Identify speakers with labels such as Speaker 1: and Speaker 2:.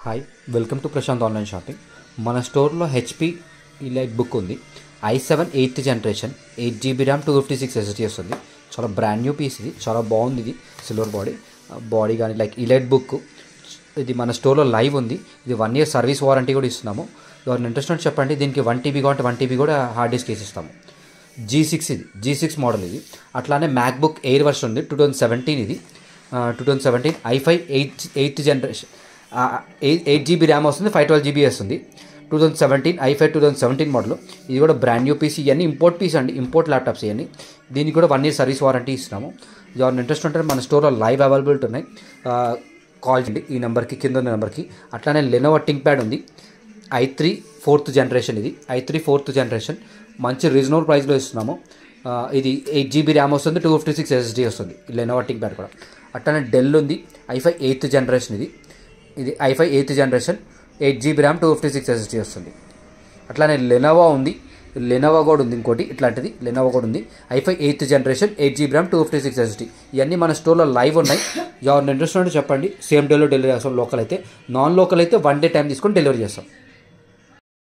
Speaker 1: hi welcome to Prashanth online shopping మన స్టోర్లో HP light book ఉంది i seven eighth generation eight GB RAM two fifty six SSD వస్తుంది చాలా brand new piece ఇది చాలా బాగుంది ఇది సిల్వర్ బాడీ బాడీ కానీ లైక్ ఇలైట్ బుక్ ఇది మన స్టోర్లో లైవ్ ఉంది ఇది వన్ ఇయర్ సర్వీస్ వారంటీ కూడా ఇస్తున్నాము ఎవరిని ఇంట్రెస్ట్ ఉంటే చెప్పండి దీనికి వన్ టీబీ కావాలంటే వన్ టీబీ కూడా హార్డ్ డిస్క్ వేసిస్తాము జీ సిక్స్ ఇది జీ సిక్స్ మోడల్ ఇది అట్లానే మ్యాక్బుక్ ఎయిర్ వర్షన్ ఉంది టూ థౌజండ్ సెవెంటీన్ ఇది two thousand seventeen i five eight eighth generation eight eight GB RAM వస్తుంది ఫైవ్ ట్వెల్వ్ జీబీ వస్తుంది two thousand seventeen i five two thousand seventeen model ఇది కూడా brand new piece ఇవన్నీ import piece అండి import laptops ఇవన్నీ దీనికి కూడా one year service warranty ఇస్తున్నాము ఎవరిని ఇంట్రెస్ట్ ఉంటే మన స్టోర్లో లైవ్ అవైలబిలిటీ ఉన్నాయి కాల్ చేయండి ఈ నెంబర్కి కింద ఉన్న నెంబర్కి అట్లానే లెనోవో టింక్ ప్యాడ్ ఉంది ఐ త్రీ ఫోర్త్ జనరేషన్ ఇది ఐ త్రీ ఫోర్త్ జనరేషన్ మంచి రీజనబుల్ ప్రైస్లో ఇస్తున్నాము ఆ, ఇది ఎయిట్ జీబీ ర్యామ్ వస్తుంది టూ ఫిఫ్టీ సిక్స్ ఎస్ఎస్డీ వస్తుంది లెనోవో టింక్ ప్యాడ్ కూడా అట్లానే డెల్ ఉంది ఐ ఫైవ్ ఎయిత్ జనరేషన్ ఇది ఇది i five eighth generation eight GB RAM two fifty six SSD వస్తుంది అట్లానే లెనోవా ఉంది లెనోవా కూడా ఉంది ఇంకోటి ఇట్లాంటిది లెనోవా కూడా ఉంది i five eighth generation eight GB RAM two fifty six SSD ఇవన్నీ మన స్టోర్లో లైవ్ ఉన్నాయి ఎవరిని ఇంట్రెస్ట్ ఉంటే చెప్పండి సేమ్ డేలో డెలివరీ చేస్తాం లోకల్ అయితే నాన్ లోకల్ అయితే వన్ డే టైం తీసుకొని డెలివరీ చేస్తాం